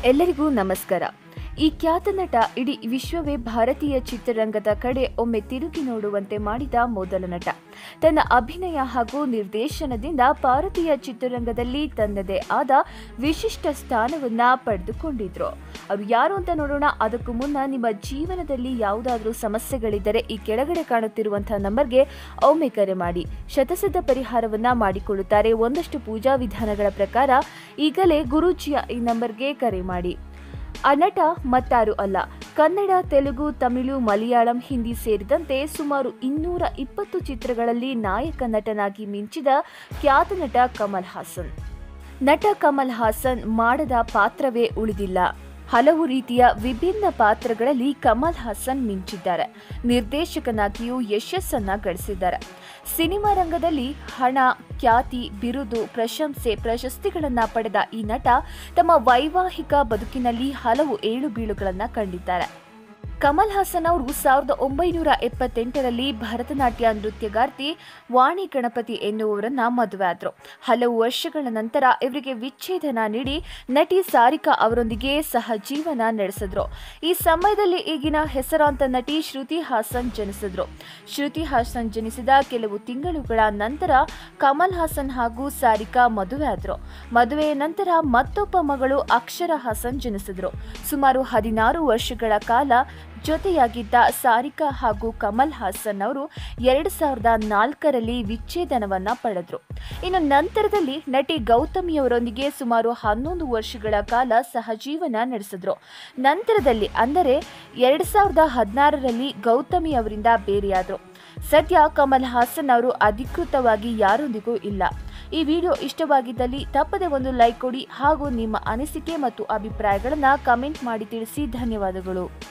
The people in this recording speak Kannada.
ಎಲ್ಲರಿಗೂ ನಮಸ್ಕಾರ ಈ ಖ್ಯಾತ ನಟ ಇಡೀ ವಿಶ್ವವೇ ಭಾರತೀಯ ಚಿತ್ರರಂಗದ ಕಡೆ ಒಮ್ಮೆ ತಿರುಗಿ ನೋಡುವಂತೆ ಮಾಡಿದ ಮೊದಲ ನಟ ತನ್ನ ಅಭಿನಯ ಹಾಗೂ ನಿರ್ದೇಶನದಿಂದ ಭಾರತೀಯ ಚಿತ್ರರಂಗದಲ್ಲಿ ತನ್ನದೇ ಆದ ವಿಶಿಷ್ಟ ಸ್ಥಾನವನ್ನ ಪಡೆದುಕೊಂಡಿದ್ರು ಅವರು ಯಾರು ಅಂತ ನೋಡೋಣ ಅದಕ್ಕೂ ಮುನ್ನ ನಿಮ್ಮ ಜೀವನದಲ್ಲಿ ಯಾವುದಾದ್ರೂ ಸಮಸ್ಯೆಗಳಿದ್ದರೆ ಈ ಕೆಳಗಡೆ ಕಾಣುತ್ತಿರುವಂತಹ ನಂಬರ್ಗೆ ಒಮ್ಮೆ ಕರೆ ಮಾಡಿ ಶತಸಿದ್ಧ ಪರಿಹಾರವನ್ನ ಮಾಡಿಕೊಳ್ಳುತ್ತಾರೆ ಒಂದಷ್ಟು ಪೂಜಾ ವಿಧಾನಗಳ ಪ್ರಕಾರ ಈಗಲೇ ಗುರೂಜಿಯ ಈ ನಂಬರ್ಗೆ ಕರೆ ಮಾಡಿ ಆ ನಟ ಮತ್ತಾರು ಅಲ್ಲ ಕನ್ನಡ ತೆಲುಗು ತಮಿಳು ಮಲಯಾಳಂ ಹಿಂದಿ ಸೇರಿದಂತೆ ಸುಮಾರು ಇನ್ನೂರ ಇಪ್ಪತ್ತು ಚಿತ್ರಗಳಲ್ಲಿ ನಾಯಕ ನಟನಾಗಿ ಮಿಂಚಿದ ಖ್ಯಾತ ನಟ ಕಮಲ್ ಹಾಸನ್ ನಟ ಕಮಲ್ ಹಾಸನ್ ಮಾಡದ ಪಾತ್ರವೇ ಉಳಿದಿಲ್ಲ ಹಲವು ರೀತಿಯ ವಿಭಿನ್ನ ಪಾತ್ರಗಳಲ್ಲಿ ಕಮಲ್ ಹಾಸನ್ ಮಿಂಚಿದ್ದಾರೆ ನಿರ್ದೇಶಕನಾಗಿಯೂ ಯಶಸ್ಸನ್ನ ಗಳಿಸಿದ್ದಾರೆ ಸಿನಿಮಾ ರಂಗದಲ್ಲಿ ಹಣ ಖ್ಯಾತಿ ಬಿರುದು ಪ್ರಶಂಸೆ ಪ್ರಶಸ್ತಿಗಳನ್ನ ಪಡೆದ ಈ ನಟ ತಮ್ಮ ವೈವಾಹಿಕ ಬದುಕಿನಲ್ಲಿ ಹಲವು ಏಳು ಬೀಳುಗಳನ್ನ ಕಂಡಿದ್ದಾರೆ ಕಮಲ್ ಹಾಸನ್ ಅವರು ಸಾವಿರದ ಒಂಬೈನೂರ ಎಪ್ಪತ್ತೆಂಟರಲ್ಲಿ ಭರತನಾಟ್ಯ ನೃತ್ಯಗಾರ್ತಿ ವಾಣಿ ಗಣಪತಿ ಎನ್ನುವರನ್ನ ಮದುವೆ ಆದ್ರು ಹಲವು ವರ್ಷಗಳ ನಂತರ ಇವರಿಗೆ ವಿಚ್ಛೇದನ ನೀಡಿ ನಟಿ ಸಾರಿಕಾ ಅವರೊಂದಿಗೆ ಸಹಜೀವನ ನಡೆಸಿದ್ರು ಈ ಸಮಯದಲ್ಲಿ ಈಗಿನ ಹೆಸರಾಂತ ನಟಿ ಶ್ರುತಿ ಹಾಸನ್ ಜನಿಸಿದ್ರು ಶ್ರುತಿ ಹಾಸನ್ ಜನಿಸಿದ ಕೆಲವು ತಿಂಗಳುಗಳ ನಂತರ ಕಮಲ್ ಹಾಸನ್ ಹಾಗೂ ಸಾರಿಕಾ ಮದುವೆ ಆದ್ರು ಮದುವೆಯ ನಂತರ ಮತ್ತೊಬ್ಬ ಮಗಳು ಅಕ್ಷರ ಹಾಸನ್ ಜನಿಸಿದ್ರು ಸುಮಾರು ಹದಿನಾರು ವರ್ಷಗಳ ಕಾಲ ಜೊತೆಯಾಗಿದ್ದ ಸಾರಿಕಾ ಹಾಗೂ ಕಮಲ್ ಹಾಸನ್ ಅವರು ಎರಡು ಸಾವಿರದ ನಾಲ್ಕರಲ್ಲಿ ವಿಚ್ಛೇದನವನ್ನ ಪಡೆದ್ರು ಇನ್ನು ನಂತರದಲ್ಲಿ ನಟಿ ಗೌತಮಿಯವರೊಂದಿಗೆ ಸುಮಾರು ಹನ್ನೊಂದು ವರ್ಷಗಳ ಕಾಲ ಸಹಜೀವನ ನಡೆಸಿದ್ರು ನಂತರದಲ್ಲಿ ಅಂದರೆ ಎರಡು ಸಾವಿರದ ಹದಿನಾರರಲ್ಲಿ ಗೌತಮಿ ಅವರಿಂದ ಬೇರೆಯಾದರು ಸದ್ಯ ಕಮಲ್ ಹಾಸನ್ ಅವರು ಅಧಿಕೃತವಾಗಿ ಯಾರೊಂದಿಗೂ ಇಲ್ಲ ಈ ವಿಡಿಯೋ ಇಷ್ಟವಾಗಿದ್ದಲ್ಲಿ ತಪ್ಪದೆ ಒಂದು ಲೈಕ್ ಕೊಡಿ ಹಾಗೂ ನಿಮ್ಮ ಅನಿಸಿಕೆ ಮತ್ತು ಅಭಿಪ್ರಾಯಗಳನ್ನು ಕಮೆಂಟ್ ಮಾಡಿ ತಿಳಿಸಿ ಧನ್ಯವಾದಗಳು